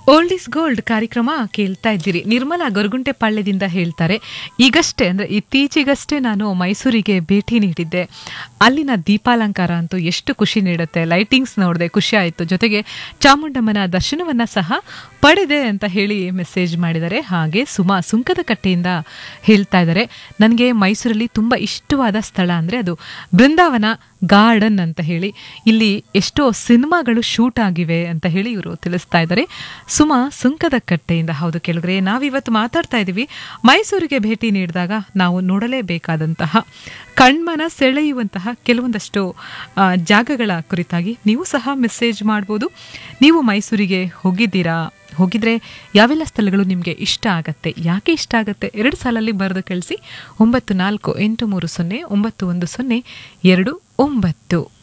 old is gold ಕಾರ್ಯಕ್ರಮ ಕೇಳ್ತಾ ಇದ್ದೀರಿ ನಿರ್ಮಲಾ ಗೊರಗುಂಟೆ ಪಾಳ್ಯದಿಂದ ಹೇಳ್ತಾರೆ ಈಗಷ್ಟೇ ಅಂದ್ರೆ ಇತ್ತೀಚೆಗಷ್ಟೇ ನಾನು ಮೈಸೂರಿಗೆ ಭೇಟಿ ನೀಡಿದ್ದೆ ಅಲ್ಲಿನ ದೀಪಾಲಂಕಾರ ಅಂತೂ ಎಷ್ಟು ಖುಷಿ ನೀಡುತ್ತೆ ಲೈಟಿಂಗ್ಸ್ ನೋಡಿದೆ ಖುಷಿ ಆಯಿತು ಜೊತೆಗೆ ಚಾಮುಂಡಮ್ಮನ ದರ್ಶನವನ್ನ ಸಹ ಪಡೆದೆ ಅಂತ ಹೇಳಿ ಮೆಸೇಜ್ ಮಾಡಿದ್ದಾರೆ ಹಾಗೆ ಸುಮಾ ಸುಂಕದ ಕಟ್ಟೆಯಿಂದ ಹೇಳ್ತಾ ಇದ್ದಾರೆ ನನಗೆ ಮೈಸೂರಲ್ಲಿ ತುಂಬ ಇಷ್ಟವಾದ ಸ್ಥಳ ಅಂದರೆ ಅದು ಬೃಂದಾವನ ಗಾರ್ಡನ್ ಅಂತ ಹೇಳಿ ಇಲ್ಲಿ ಎಷ್ಟೋ ಸಿನಿಮಾಗಳು ಶೂಟ್ ಆಗಿವೆ ಅಂತ ಹೇಳಿ ಇವರು ತಿಳಿಸ್ತಾ ಇದ್ದಾರೆ ಸುಮಾ ಸುಂಕದ ಕಟ್ಟೆಯಿಂದ ಹೌದು ಕೇಳಿದ್ರೆ ನಾವಿವತ್ತು ಮಾತಾಡ್ತಾ ಇದ್ದೀವಿ ಮೈಸೂರಿಗೆ ಭೇಟಿ ನೀಡಿದಾಗ ನಾವು ನೋಡಲೇಬೇಕಾದಂತಹ ಕಣ್ಮನ ಸೆಳೆಯುವಂತಹ ಕೆಲವೊಂದಷ್ಟು ಆ, ಜಾಗಗಳ ಕುರಿತಾಗಿ ನೀವು ಸಹ ಮೆಸೇಜ್ ಮಾಡ್ಬೋದು ನೀವು ಮೈಸೂರಿಗೆ ಹೋಗಿದ್ದೀರಾ ಹೋಗಿದ್ರೆ ಯಾವೆಲ್ಲ ಸ್ಥಳಗಳು ನಿಮಗೆ ಇಷ್ಟ ಆಗತ್ತೆ ಯಾಕೆ ಇಷ್ಟ ಆಗತ್ತೆ ಎರಡು ಸಾಲಲ್ಲಿ ಬರೆದು ಕಳಿಸಿ ಒಂಬತ್ತು ನಾಲ್ಕು ಎಂಟು ಮೂರು ಸೊನ್ನೆ ಒಂಬತ್ತು ಒಂದು ಸೊನ್ನೆ ಎರಡು ಒಂಬತ್ತು